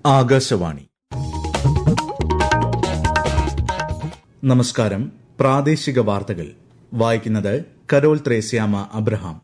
ആകാശവാണി നമസ്കാരം പ്രാദേശിക വാർത്തകൾ വായിക്കുന്നത് കരോൾ ത്രേസ്യാമ അബ്രഹാം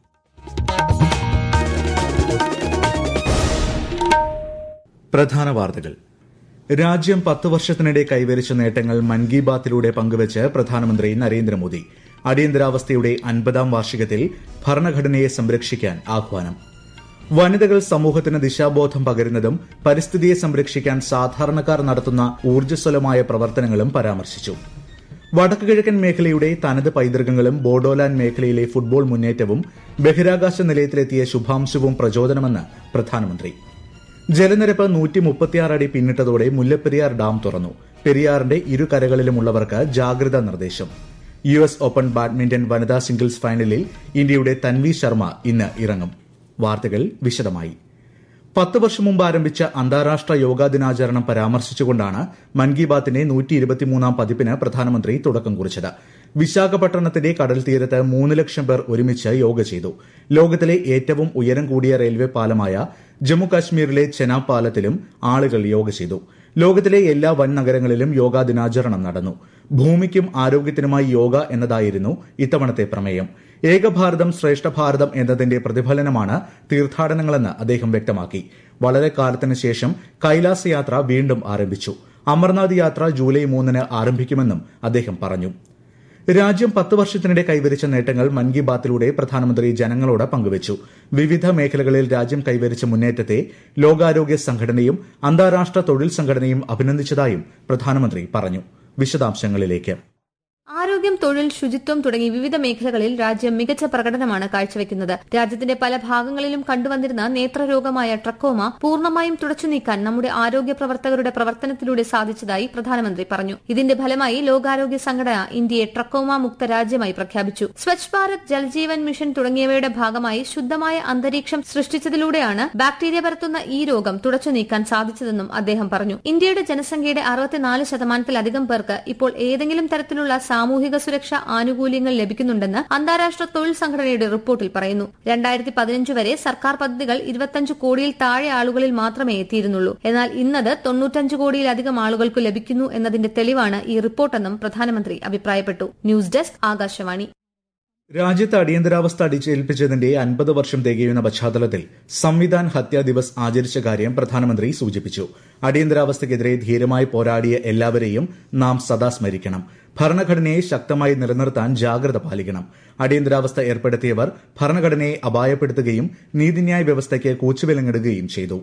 പ്രധാന വാർത്തകൾ രാജ്യം പത്ത് വർഷത്തിനിടെ കൈവരിച്ച നേട്ടങ്ങൾ മൻ കി ബാത്തിലൂടെ പങ്കുവച്ച് പ്രധാനമന്ത്രി നരേന്ദ്രമോദി അടിയന്തരാവസ്ഥയുടെ അൻപതാം വാർഷികത്തിൽ ഭരണഘടനയെ സംരക്ഷിക്കാൻ ആഹ്വാനം വനിതകൾ സമൂഹത്തിന് ദിശാബോധം പകരുന്നതും പരിസ്ഥിതിയെ സംരക്ഷിക്കാൻ സാധാരണക്കാർ നടത്തുന്ന ഊർജ്ജസ്വലമായ പ്രവർത്തനങ്ങളും പരാമർശിച്ചു വടക്കുകിഴക്കൻ മേഖലയുടെ തനത് പൈതൃകങ്ങളും ബോഡോലാൻഡ് മേഖലയിലെ ഫുട്ബോൾ മുന്നേറ്റവും ബഹിരാകാശ നിലയത്തിലെത്തിയ ശുഭാംശുവും പ്രചോദനമെന്ന് പ്രധാനമന്ത്രി ജലനിരപ്പ് നൂറ്റി മുപ്പത്തിയാറ് അടി പിന്നിട്ടതോടെ മുല്ലപ്പെരിയാർ ഡാം തുറന്നു പെരിയാറിന്റെ ഇരു കരകളിലുമുള്ളവർക്ക് ജാഗ്രതാ നിർദ്ദേശം യു എസ് ഓപ്പൺ ബാഡ്മിന്റൺ വനിതാ സിംഗിൾസ് ഫൈനലിൽ ഇന്ത്യയുടെ തൻവി ശർമ്മ ഇന്ന് ഇറങ്ങും വാർത്തകൾ വിശദമായി പത്ത് വർഷം മുമ്പ് ആരംഭിച്ച അന്താരാഷ്ട്ര യോഗാ ദിനാചരണം പരാമർശിച്ചുകൊണ്ടാണ് മൻ കി ബാത്തിന്റെ നൂറ്റി ഇരുപത്തിമൂന്നാം പതിപ്പിന് പ്രധാനമന്ത്രി തുടക്കം കുറിച്ചത് വിശാഖപട്ടണത്തിന്റെ കടൽ തീരത്ത് മൂന്ന് ലക്ഷം പേർ ഒരുമിച്ച് യോഗ ചെയ്തു ലോകത്തിലെ ഏറ്റവും ഉയരം കൂടിയ റെയിൽവേ പാലമായ ജമ്മു കാശ്മീരിലെ ചെനാബ് പാലത്തിലും ആളുകൾ യോഗ ചെയ്തു ലോകത്തിലെ എല്ലാ വൻ നഗരങ്ങളിലും യോഗാ ദിനാചരണം നടന്നു ഭൂമിക്കും ആരോഗ്യത്തിനുമായി യോഗ എന്നതായിരുന്നു ഇത്തവണത്തെ പ്രമേയം ഏകഭാരതം ശ്രേഷ്ഠ ഭാരതം എന്നതിന്റെ പ്രതിഫലനമാണ് തീർത്ഥാടനങ്ങളെന്ന് അദ്ദേഹം വ്യക്തമാക്കി വളരെ കാലത്തിന് ശേഷം കൈലാസ യാത്ര വീണ്ടും ആരംഭിച്ചു അമർനാഥ് യാത്ര ജൂലൈ മൂന്നിന് ആരംഭിക്കുമെന്നും അദ്ദേഹം പറഞ്ഞു രാജ്യം പത്ത് വർഷത്തിനിടെ കൈവരിച്ച നേട്ടങ്ങൾ മൻ കി ബാത്തിലൂടെ പ്രധാനമന്ത്രി ജനങ്ങളോട് പങ്കുവച്ചു വിവിധ മേഖലകളിൽ രാജ്യം കൈവരിച്ച മുന്നേറ്റത്തെ ലോകാരോഗ്യ സംഘടനയും അന്താരാഷ്ട്ര തൊഴിൽ സംഘടനയും അഭിനന്ദിച്ചതായും പ്രധാനമന്ത്രി പറഞ്ഞു വിശദാംശങ്ങളിലേക്ക് ആരോഗ്യം തൊഴിൽ ശുചിത്വം തുടങ്ങി വിവിധ മേഖലകളിൽ രാജ്യം മികച്ച പ്രകടനമാണ് കാഴ്ചവെക്കുന്നത് രാജ്യത്തിന്റെ പല ഭാഗങ്ങളിലും കണ്ടുവന്നിരുന്ന നേത്രരോഗമായ ട്രക്കോമ പൂർണ്ണമായും തുടച്ചു നീക്കാൻ നമ്മുടെ ആരോഗ്യ പ്രവർത്തകരുടെ പ്രവർത്തനത്തിലൂടെ സാധിച്ചതായി പ്രധാനമന്ത്രി പറഞ്ഞു ഇതിന്റെ ഫലമായി ലോകാരോഗ്യ സംഘടന ഇന്ത്യയെ ട്രക്കോമ മുക്ത രാജ്യമായി പ്രഖ്യാപിച്ചു സ്വച്ഛ് ഭാരത് ജൽജീവൻ മിഷൻ തുടങ്ങിയവയുടെ ഭാഗമായി ശുദ്ധമായ അന്തരീക്ഷം സൃഷ്ടിച്ചതിലൂടെയാണ് ബാക്ടീരിയ പരത്തുന്ന ഈ രോഗം തുടച്ചു നീക്കാൻ സാധിച്ചതെന്നും അദ്ദേഹം പറഞ്ഞു ഇന്ത്യയുടെ ജനസംഖ്യയുടെ അറുപത്തിനാല് ശതമാനത്തിലധികം പേർക്ക് ഇപ്പോൾ ഏതെങ്കിലും തരത്തിലുള്ള സാമൂഹിക സുരക്ഷാ ആനുകൂല്യങ്ങൾ ലഭിക്കുന്നുണ്ടെന്ന് അന്താരാഷ്ട്ര തൊഴിൽ സംഘടനയുടെ റിപ്പോർട്ടിൽ പറയുന്നു രണ്ടായിരത്തി പതിനഞ്ച് വരെ സർക്കാർ പദ്ധതികൾ ഇരുപത്തഞ്ച് കോടിയിൽ താഴെ ആളുകളിൽ മാത്രമേ എത്തിയിരുന്നുള്ളൂ എന്നാൽ ഇന്നത് തൊണ്ണൂറ്റഞ്ച് കോടിയിലധികം ആളുകൾക്ക് ലഭിക്കുന്നു എന്നതിന്റെ തെളിവാണ് ഈ റിപ്പോർട്ടെന്നും പ്രധാനമന്ത്രി അഭിപ്രായപ്പെട്ടു ന്യൂസ് ഡെസ്ക് ആകാശവാണി രാജ്യത്ത് അടിയന്തരാവസ്ഥ അടിച്ചേൽപ്പിച്ചതിന്റെ അൻപത് വർഷം തികയുന്ന പശ്ചാത്തലത്തിൽ സംവിധാൻ ഹത്യാ ദിവസ് ആചരിച്ച കാര്യം പ്രധാനമന്ത്രി സൂചിപ്പിച്ചു അടിയന്തരാവസ്ഥയ്ക്കെതിരെ ധീരമായി പോരാടിയ എല്ലാവരെയും നാം സദാ സ്മരിക്കണം ഭരണഘടനയെ ശക്തമായി നിലനിർത്താൻ ജാഗ്രത പാലിക്കണം അടിയന്തരാവസ്ഥ ഏർപ്പെടുത്തിയവർ ഭരണഘടനയെ അപായപ്പെടുത്തുകയും നീതിന്യായ വ്യവസ്ഥയ്ക്ക് കൂച്ചുവിലങ്ങിടുകയും ചെയ്തു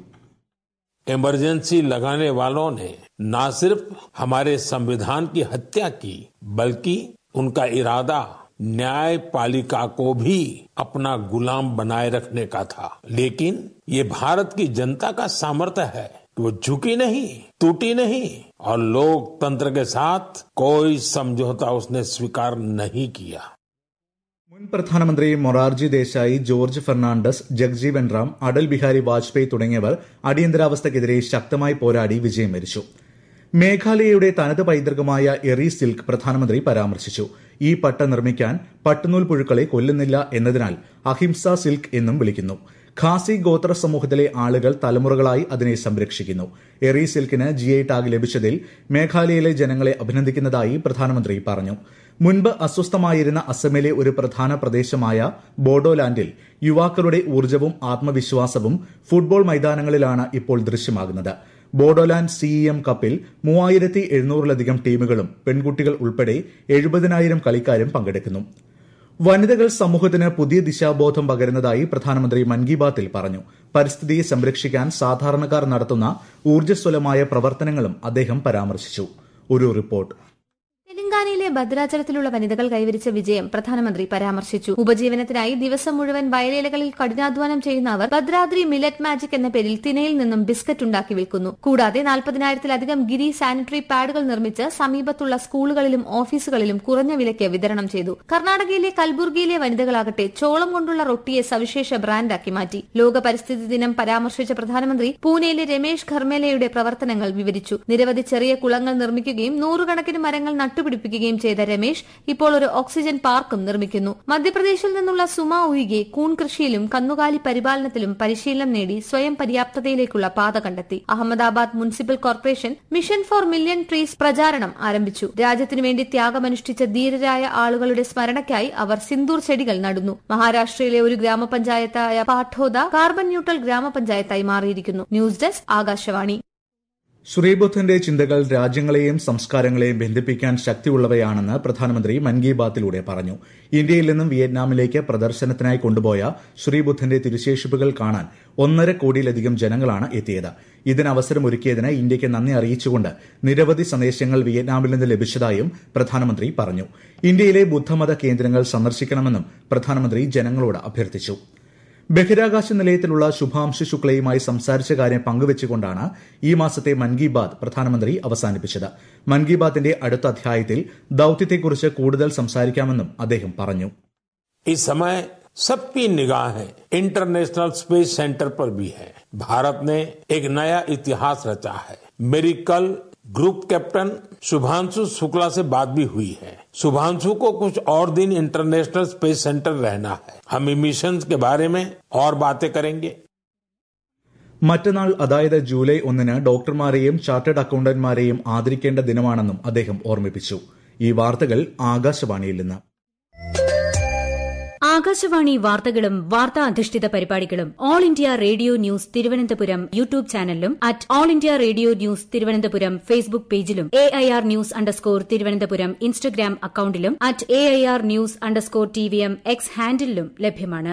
इमरजेंसी लगाने वालों ने न सिर्फ हमारे संविधान की हत्या की बल्कि उनका इरादा न्यायपालिका को भी अपना गुलाम बनाए रखने का था लेकिन ये भारत की जनता का सामर्थ्य है कि वो झुकी नहीं टूटी नहीं और लोकतंत्र के साथ कोई समझौता उसने स्वीकार नहीं किया മുൻ പ്രധാനമന്ത്രി മൊറാർജി ദേശായി ജോർജ് ഫെർണാണ്ടസ് ജഗ്ജീവൻ റാം അടൽ ബിഹാരി വാജ്പേയി തുടങ്ങിയവർ അടിയന്തരാവസ്ഥയ്ക്കെതിരെ ശക്തമായി പോരാടി വിജയം വരിച്ചു മേഘാലയയുടെ തനത് പൈതൃകമായ എറി സിൽക്ക് പ്രധാനമന്ത്രി പരാമർശിച്ചു ഈ പട്ട നിർമ്മിക്കാൻ പട്ടുനൂൽ പുഴുക്കളെ കൊല്ലുന്നില്ല എന്നതിനാൽ അഹിംസ സിൽക്ക് എന്നും വിളിക്കുന്നു ഖാസി ഗോത്ര സമൂഹത്തിലെ ആളുകൾ തലമുറകളായി അതിനെ സംരക്ഷിക്കുന്നു എറി സിൽക്കിന് ജിഐ ടാഗ് ലഭിച്ചതിൽ മേഘാലയയിലെ ജനങ്ങളെ അഭിനന്ദിക്കുന്നതായി പ്രധാനമന്ത്രി പറഞ്ഞു മുൻപ് അസ്വസ്ഥമായിരുന്ന അസമിലെ ഒരു പ്രധാന പ്രദേശമായ ബോഡോലാൻഡിൽ യുവാക്കളുടെ ഊർജ്ജവും ആത്മവിശ്വാസവും ഫുട്ബോൾ മൈതാനങ്ങളിലാണ് ഇപ്പോൾ ദൃശ്യമാകുന്നത് ബോഡോലാൻഡ് സിഇഎം കപ്പിൽ മൂവായിരത്തി എഴുന്നൂറിലധികം ടീമുകളും പെൺകുട്ടികൾ ഉൾപ്പെടെ എഴുപതിനായിരം കളിക്കാരും പങ്കെടുക്കുന്നു വനിതകൾ സമൂഹത്തിന് പുതിയ ദിശാബോധം പകരുന്നതായി പ്രധാനമന്ത്രി മൻ കി ബാത്തിൽ പറഞ്ഞു പരിസ്ഥിതിയെ സംരക്ഷിക്കാൻ സാധാരണക്കാർ നടത്തുന്ന ഊർജ്ജസ്വലമായ പ്രവർത്തനങ്ങളും അദ്ദേഹം പരാമർശിച്ചു ഒരു റിപ്പോർട്ട് തെലങ്കാനയിലെ ഭദ്രാചലത്തിലുള്ള വനിതകൾ കൈവരിച്ച വിജയം പ്രധാനമന്ത്രി പരാമർശിച്ചു ഉപജീവനത്തിനായി ദിവസം മുഴുവൻ വയലേലകളിൽ കഠിനാധ്വാനം ചെയ്യുന്ന അവർ ഭദ്രാദ്രി മില്ലറ്റ് മാജിക് എന്ന പേരിൽ തിനയിൽ നിന്നും ബിസ്ക്കറ്റ് ഉണ്ടാക്കി വിൽക്കുന്നു കൂടാതെ നാൽപ്പതിനായിരത്തിലധികം ഗിരി സാനിറ്ററി പാഡുകൾ നിർമ്മിച്ച് സമീപത്തുള്ള സ്കൂളുകളിലും ഓഫീസുകളിലും കുറഞ്ഞ വിലയ്ക്ക് വിതരണം ചെയ്തു കർണാടകയിലെ കൽബുർഗിയിലെ വനിതകളാകട്ടെ ചോളം കൊണ്ടുള്ള റൊട്ടിയെ സവിശേഷ ബ്രാൻഡാക്കി മാറ്റി ലോക പരിസ്ഥിതി ദിനം പരാമർശിച്ച പ്രധാനമന്ത്രി പൂനെയിലെ രമേശ് ഖർമേലയുടെ പ്രവർത്തനങ്ങൾ വിവരിച്ചു നിരവധി ചെറിയ കുളങ്ങൾ നിർമ്മിക്കുകയും നൂറുകണക്കിന് മരങ്ങൾ നട്ടുപിടിപ്പിക്കുകയും ചെയ്ത രമേശ് ഇപ്പോൾ ഒരു ഓക്സിജൻ പാർക്കും നിർമ്മിക്കുന്നു മധ്യപ്രദേശിൽ നിന്നുള്ള സുമ ഉയികെ കൂൺ കൃഷിയിലും കന്നുകാലി പരിപാലനത്തിലും പരിശീലനം നേടി സ്വയം പര്യാപ്തതയിലേക്കുള്ള പാത കണ്ടെത്തി Ahmedabad municipal corporation mission for million trees പ്രചാരണം ആരംഭിച്ചു രാജ്യത്തിനു വേണ്ടി ത്യാഗമനുഷ്ഠിച്ച ധീരരായ ആളുകളുടെ സ്മരണയ്ക്കായി അവർ സിന്ദൂർ ചെടികൾ നടുന്നു മഹാരാഷ്ട്രയിലെ ഒരു ഗ്രാമപഞ്ചായത്തായ പാഠോദ കാർബൺ ന്യൂട്രൽ ഗ്രാമപഞ്ചായത്തായി മാറിയിരിക്കുന്നു ന്യൂസ് ഡെസ്ക് ആകാശവാണി ശ്രീബുദ്ധന്റെ ചിന്തകൾ രാജ്യങ്ങളെയും സംസ്കാരങ്ങളെയും ബന്ധിപ്പിക്കാൻ ശക്തിയുള്ളവയാണെന്ന് പ്രധാനമന്ത്രി മൻ കി ബാത്തിലൂടെ പറഞ്ഞു ഇന്ത്യയിൽ നിന്നും വിയറ്റ്നാമിലേക്ക് പ്രദർശനത്തിനായി കൊണ്ടുപോയ ശ്രീബുദ്ധന്റെ തിരുശേഷിപ്പുകൾ കാണാൻ ഒന്നര കോടിയിലധികം ജനങ്ങളാണ് എത്തിയത് ഇതിന് അവസരമൊരുക്കിയതിന് ഇന്ത്യയ്ക്ക് നന്ദി അറിയിച്ചുകൊണ്ട് നിരവധി സന്ദേശങ്ങൾ വിയറ്റ്നാമിൽ നിന്ന് ലഭിച്ചതായും പ്രധാനമന്ത്രി പറഞ്ഞു ഇന്ത്യയിലെ ബുദ്ധമത കേന്ദ്രങ്ങൾ സന്ദർശിക്കണമെന്നും പ്രധാനമന്ത്രി ജനങ്ങളോട് അഭ്യർത്ഥിച്ചു ബഹിരാകാശ നിലയത്തിലുള്ള ശുഭാംശു ശുക്ലയുമായി സംസാരിച്ച കാര്യം പങ്കുവച്ചുകൊണ്ടാണ് ഈ മാസത്തെ മൻ കി ബാത് പ്രധാനമന്ത്രി അവസാനിപ്പിച്ചത് മൻ കി ബാത്തിന്റെ അടുത്ത അധ്യായത്തിൽ ദൌത്യത്തെക്കുറിച്ച് കൂടുതൽ സംസാരിക്കാമെന്നും അദ്ദേഹം പറഞ്ഞു इस समय सबकी निगाहें इंटरनेशनल स्पेस सेंटर पर भी है भारत ने एक नया इतिहास रचा है मेरी कल ग्रुप कैप्टन शुभांशु शुक्ला से बात भी हुई है शुभांशु को कुछ और दिन इंटरनेशनल स्पेस सेंटर रहना है हम मिशन के बारे में और बातें करेंगे മറ്റന്നാൾ അതായത് ജൂലൈ ഒന്നിന് ഡോക്ടർമാരെയും ചാർട്ടേഡ് അക്കൌണ്ടന്റ്മാരെയും ആദരിക്കേണ്ട ദിനമാണെന്നും അദ്ദേഹം ഓർമ്മിപ്പിച്ചു ഈ വാർത്തകൾ ആകാശവാണിയിൽ നിന്ന് ആകാശവാണി വാർത്തകളും വാർത്താ അധിഷ്ഠിത പരിപാടികളും All India Radio news Thiruvananthapuram YouTube ചാനലിലും at All India Radio news Thiruvananthapuram Facebook പേജിലും A I R news underscore Thiruvananthapuram Instagram അക്കൌണ്ടിലും at A I R news underscore T V M X ഹാൻഡിലും ലഭ്യമാണ്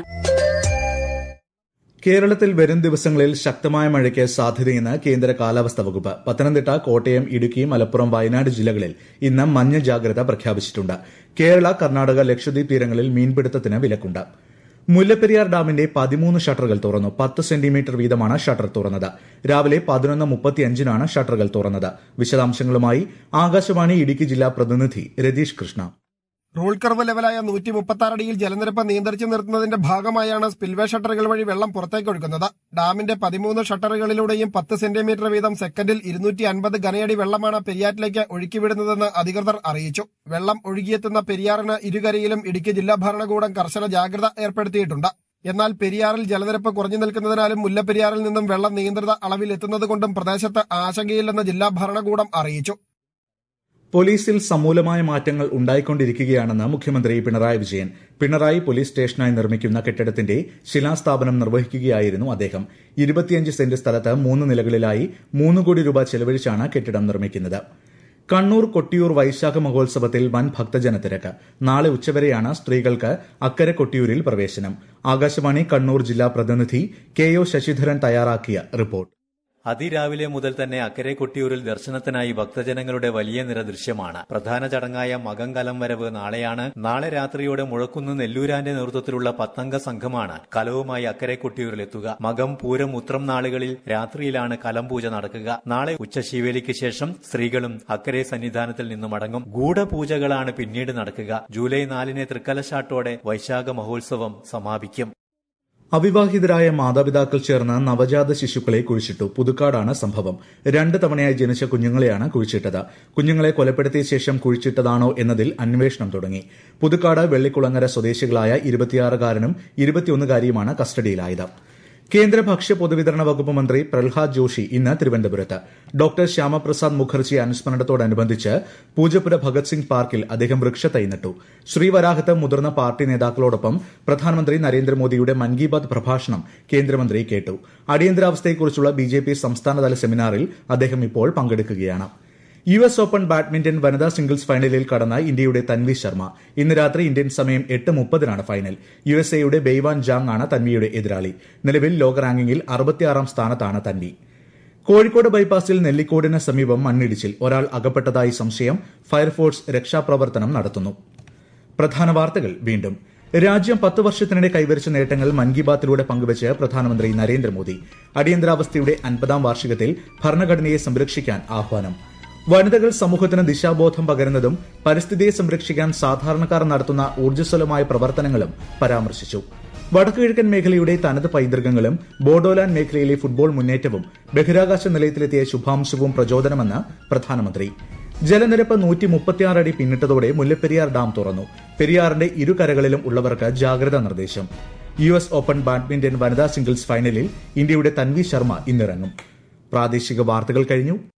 കേരളത്തിൽ വരും ദിവസങ്ങളിൽ ശക്തമായ മഴയ്ക്ക് സാധ്യതയെന്ന് കേന്ദ്ര കാലാവസ്ഥാ വകുപ്പ് പത്തനംതിട്ട കോട്ടയം ഇടുക്കി മലപ്പുറം വയനാട് ജില്ലകളിൽ ഇന്ന് മഞ്ഞ ജാഗ്രത പ്രഖ്യാപിച്ചിട്ടുണ്ട് കേരള കർണാടക ലക്ഷദ്വീപ് തീരങ്ങളിൽ മീൻപിടുത്തത്തിന് വിലക്കുണ്ട് മുല്ലപ്പെരിയാർ ഡാമിന്റെ പതിമൂന്ന് ഷട്ടറുകൾ തുറന്നു പത്ത് സെന്റിമീറ്റർ വീതമാണ് ഷട്ടർ തുറന്നത് രാവിലെ പതിനൊന്ന് മുപ്പത്തിയഞ്ചിനാണ് ഷട്ടറുകൾ തുറന്നത് വിശദാംശങ്ങളുമായി ആകാശവാണി ഇടുക്കി ജില്ലാ പ്രതിനിധി രതീഷ് കൃഷ്ണ റൂൾ കർവ് ലെവലായ നൂറ്റി മുപ്പത്തി അടിയിൽ ജലനിരപ്പ് നിയന്ത്രിച്ചു നിർത്തുന്നതിന്റെ ഭാഗമായാണ് സ്പിൽവേ ഷട്ടറുകൾ വഴി വെള്ളം പുറത്തേക്ക് ഒഴുക്കുന്നത് ഡാമിന്റെ പതിമൂന്ന് ഷട്ടറുകളിലൂടെയും പത്ത് സെന്റിമീറ്റർ വീതം സെക്കൻഡിൽ ഇരുന്നൂറ്റി അൻപത് ഘനയടി വെള്ളമാണ് പെരിയാറ്റിലേക്ക് ഒഴുക്കിവിടുന്നതെന്ന് അധികൃതർ അറിയിച്ചു വെള്ളം ഒഴുകിയെത്തുന്ന പെരിയാറിന് ഇരുകരയിലും ഇടുക്കി ജില്ലാ ഭരണകൂടം കർശന ജാഗ്രത ഏർപ്പെടുത്തിയിട്ടുണ്ട് എന്നാൽ പെരിയാറിൽ ജലനിരപ്പ് കുറഞ്ഞു നിൽക്കുന്നതിനാലും മുല്ലപ്പെരിയാറിൽ നിന്നും വെള്ളം നിയന്ത്രിത അളവിൽ എത്തുന്നതുകൊണ്ടും പ്രദേശത്ത് ആശങ്കയില്ലെന്ന് ജില്ലാ ഭരണകൂടം അറിയിച്ചു പോലീസിൽ സമൂലമായ മാറ്റങ്ങൾ ഉണ്ടായിക്കൊണ്ടിരിക്കുകയാണെന്ന് മുഖ്യമന്ത്രി പിണറായി വിജയൻ പിണറായി പോലീസ് സ്റ്റേഷനായി നിർമ്മിക്കുന്ന കെട്ടിടത്തിന്റെ ശിലാസ്ഥാപനം നിർവഹിക്കുകയായിരുന്നു അദ്ദേഹം ഇരുപത്തിയഞ്ച് സെന്റ് സ്ഥലത്ത് മൂന്ന് നിലകളിലായി മൂന്ന് കോടി രൂപ ചെലവഴിച്ചാണ് കെട്ടിടം നിർമ്മിക്കുന്നത് കണ്ണൂർ കൊട്ടിയൂർ വൈശാഖ മഹോത്സവത്തിൽ വൻ ഭക്തജന തിരക്ക് നാളെ ഉച്ചവരെയാണ് സ്ത്രീകൾക്ക് അക്കരെ കൊട്ടിയൂരിൽ പ്രവേശനം ആകാശവാണി കണ്ണൂർ ജില്ലാ പ്രതിനിധി കെ ഒ ശശിധരൻ തയ്യാറാക്കിയ റിപ്പോർട്ട് അതിരാവിലെ മുതൽ തന്നെ അക്കരെ കൊട്ടിയൂരിൽ ദർശനത്തിനായി ഭക്തജനങ്ങളുടെ വലിയ നിര ദൃശ്യമാണ് പ്രധാന ചടങ്ങായ മകംകലം വരവ് നാളെയാണ് നാളെ രാത്രിയോടെ മുഴക്കുന്ന് നെല്ലൂരാന്റെ നേതൃത്വത്തിലുള്ള പത്തംഗ സംഘമാണ് കലവുമായി അക്കരെ കൊട്ടിയൂരിലെത്തുക മകം പൂരം ഉത്രം നാളുകളിൽ രാത്രിയിലാണ് കലം പൂജ നടക്കുക നാളെ ഉച്ചശീവേലിക്ക് ശേഷം സ്ത്രീകളും അക്കരെ സന്നിധാനത്തിൽ നിന്നും മടങ്ങും ഗൂഢപൂജകളാണ് പിന്നീട് നടക്കുക ജൂലൈ നാലിന് തൃക്കലശാട്ടോടെ വൈശാഖ മഹോത്സവം സമാപിക്കും അവിവാഹിതരായ മാതാപിതാക്കൾ ചേർന്ന് നവജാത ശിശുക്കളെ കുഴിച്ചിട്ടു പുതുക്കാടാണ് സംഭവം രണ്ട് തവണയായി ജനിച്ച കുഞ്ഞുങ്ങളെയാണ് കുഴിച്ചിട്ടത് കുഞ്ഞുങ്ങളെ കൊലപ്പെടുത്തിയ ശേഷം കുഴിച്ചിട്ടതാണോ എന്നതിൽ അന്വേഷണം തുടങ്ങി പുതുക്കാട് വെള്ളിക്കുളങ്ങര സ്വദേശികളായ ഇരുപത്തിയാറുകാരനും ഇരുപത്തിയൊന്നുകാരിയുമാണ് കസ്റ്റഡിയിലായത് കേന്ദ്ര ഭക്ഷ്യ പൊതുവിതരണ വകുപ്പ് മന്ത്രി പ്രഹ്ലാദ് ജോഷി ഇന്ന് തിരുവനന്തപുരത്ത് ഡോക്ടർ ശ്യാമപ്രസാദ് മുഖർജി അനുസ്മരണത്തോടനുബന്ധിച്ച് പൂജപ്പുര ഭഗത് സിംഗ് പാർക്കിൽ അദ്ദേഹം വൃക്ഷത്തൈ നട്ടു ശ്രീവരാഹത്ത് മുതിർന്ന പാർട്ടി നേതാക്കളോടൊപ്പം പ്രധാനമന്ത്രി നരേന്ദ്രമോദിയുടെ മൻ കി ബാത് പ്രഭാഷണം കേന്ദ്രമന്ത്രി കേട്ടു അടിയന്തരാവസ്ഥയെക്കുറിച്ചുള്ള ബി ജെ പി സംസ്ഥാനതല സെമിനാറിൽ അദ്ദേഹം ഇപ്പോൾ പങ്കെടുക്കുകയാണ് യു എസ് ഓപ്പൺ ബാഡ്മിന്റൺ വനിതാ സിംഗിൾസ് ഫൈനലിൽ കടന്ന ഇന്ത്യയുടെ തൻവി ശർമ്മ ഇന്ന് രാത്രി ഇന്ത്യൻ സമയം എട്ട് മുപ്പതിനാണ് ഫൈനൽ യു എസ് എയുടെ ബെയ്വാൻ ജാങ് ആണ് തൻവിയുടെ എതിരാളി നിലവിൽ ലോക റാങ്കിങ്ങിൽ അറുപത്തിയാറാം സ്ഥാനത്താണ് തൻവി കോഴിക്കോട് ബൈപ്പാസിൽ നെല്ലിക്കോടിന് സമീപം മണ്ണിടിച്ചിൽ ഒരാൾ അകപ്പെട്ടതായി സംശയം ഫയർഫോഴ്സ് രക്ഷാപ്രവർത്തനം നടത്തുന്നു പ്രധാന വാർത്തകൾ വീണ്ടും രാജ്യം പത്ത് വർഷത്തിനിടെ കൈവരിച്ച നേട്ടങ്ങൾ മൻ കി ബാത്തിലൂടെ പങ്കുവച്ച് പ്രധാനമന്ത്രി നരേന്ദ്രമോദി അടിയന്തരാവസ്ഥയുടെ അൻപതാം വാർഷികത്തിൽ ഭരണഘടനയെ സംരക്ഷിക്കാൻ ആഹ്വാനം വനിതകൾ സമൂഹത്തിന് ദിശാബോധം പകരുന്നതും പരിസ്ഥിതിയെ സംരക്ഷിക്കാൻ സാധാരണക്കാർ നടത്തുന്ന ഊർജ്ജസ്വലമായ പ്രവർത്തനങ്ങളും പരാമർശിച്ചു വടക്കുകിഴക്കൻ മേഖലയുടെ തനത് പൈതൃകങ്ങളും ബോഡോലാൻഡ് മേഖലയിലെ ഫുട്ബോൾ മുന്നേറ്റവും ബഹിരാകാശ നിലയത്തിലെത്തിയ ശുഭാംശവും പ്രചോദനമെന്ന് പ്രധാനമന്ത്രി ജലനിരപ്പ് നൂറ്റി മുപ്പത്തിയാറ് അടി പിന്നിട്ടതോടെ മുല്ലപ്പെരിയാർ ഡാം തുറന്നു പെരിയാറിന്റെ ഇരുകരകളിലും ഉള്ളവർക്ക് ജാഗ്രതാ നിർദ്ദേശം യു എസ് ഓപ്പൺ ബാഡ്മിന്റൺ വനിതാ സിംഗിൾസ് ഫൈനലിൽ ഇന്ത്യയുടെ തൻവി ശർമ്മ ഇന്നിറങ്ങും പ്രാദേശിക വാർത്തകൾ കഴിഞ്ഞു